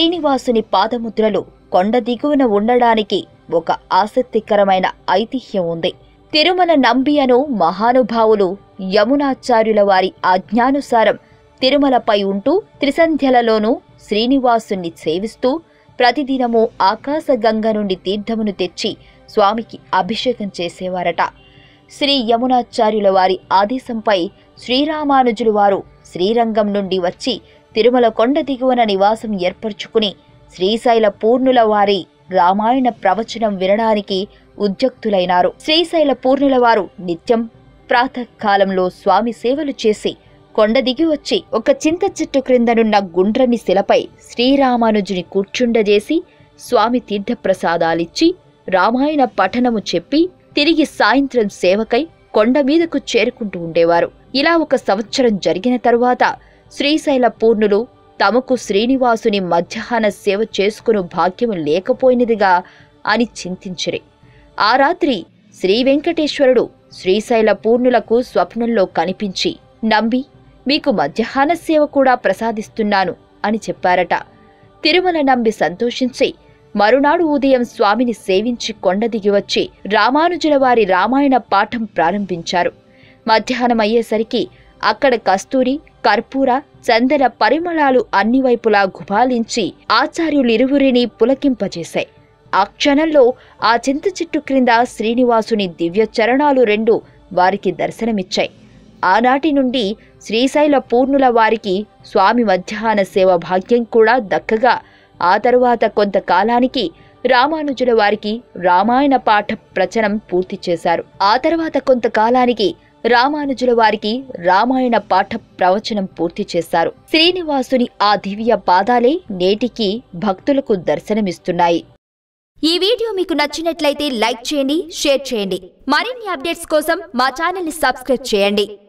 శ్రీనివాసుని పాదముద్రలు కొండ దిగువన ఉండడానికి ఒక ఆసక్తికరమైన ఐతిహ్యం ఉంది తిరుమల నంబి అను మహానుభావులు యమునాచార్యుల వారి ఆజ్ఞానుసారం తిరుమలపై ఉంటూ త్రిసంధ్యలలోనూ శ్రీనివాసుని సేవిస్తూ ప్రతిదినము ఆకాశగంగ నుండి తీర్థమును తెచ్చి స్వామికి అభిషేకం చేసేవారట శ్రీ యమునాచార్యుల వారి ఆదేశంపై శ్రీరామానుజులు వారు శ్రీరంగం నుండి వచ్చి తిరుమల కొండ దిగువన నివాసం ఏర్పరచుకుని శ్రీశైల పూర్ణుల వారి రామాయణ ప్రవచనం వినడానికి ఉద్యుక్తులైనారు శ్రీశైల పూర్ణుల వారు నిత్యం ప్రాతకాలంలో స్వామి సేవలు చేసి కొండ దిగి వచ్చి ఒక చింత చెట్టు క్రిందనున్న గుండ్రని శిలపై శ్రీరామానుజుని కూర్చుండజేసి స్వామి తీర్థప్రసాదాలిచ్చి రామాయణ పఠనము చెప్పి తిరిగి సాయంత్రం సేవకై కొండ మీదకు చేరుకుంటూ ఉండేవారు ఇలా ఒక సంవత్సరం జరిగిన తరువాత శ్రీశైల పూర్ణులు తమకు శ్రీనివాసుని మధ్యాహ్న సేవ చేసుకుని భాగ్యము లేకపోయినదిగా అని చింతించిరి ఆ రాత్రి శ్రీ వెంకటేశ్వరుడు శ్రీశైల పూర్ణులకు స్వప్నంలో కనిపించి నంబి మీకు మధ్యాహ్న సేవ కూడా ప్రసాదిస్తున్నాను అని చెప్పారట తిరుమల నంబి సంతోషించి మరునాడు ఉదయం స్వామిని సేవించి కొండ దిగి వచ్చి రామానుజుల వారి రామాయణ పాఠం ప్రారంభించారు మధ్యాహ్నం అయ్యేసరికి అక్కడ కస్తూరి కర్పూర చందన పరిమళాలు అన్ని వైపులా గుబాలించి ఆచార్యులిరువురిని పులకింపజేశాయి ఆ క్షణంలో ఆ చింత చెట్టు క్రింద శ్రీనివాసుని దివ్య చరణాలు రెండు వారికి దర్శనమిచ్చాయి ఆనాటి నుండి శ్రీశైల పూర్ణుల వారికి స్వామి మధ్యాహ్న సేవ భాగ్యం కూడా దక్కగా ఆ తరువాత కొంతకాలానికి రామానుజుల వారికి రామాయణ పాఠ ప్రచనం పూర్తి చేశారు ఆ తర్వాత కొంతకాలానికి రామానుజుల వారికి రామాయణ పాఠ ప్రవచనం పూర్తి చేశారు శ్రీనివాసుని ఆ దివ్య పాదాలే నేటికి భక్తులకు దర్శనమిస్తున్నాయి ఈ వీడియో మీకు నచ్చినట్లయితే లైక్ చేయండి షేర్ చేయండి మరిన్ని అప్డేట్స్ కోసం మా ఛానల్ ని సబ్స్క్రైబ్ చేయండి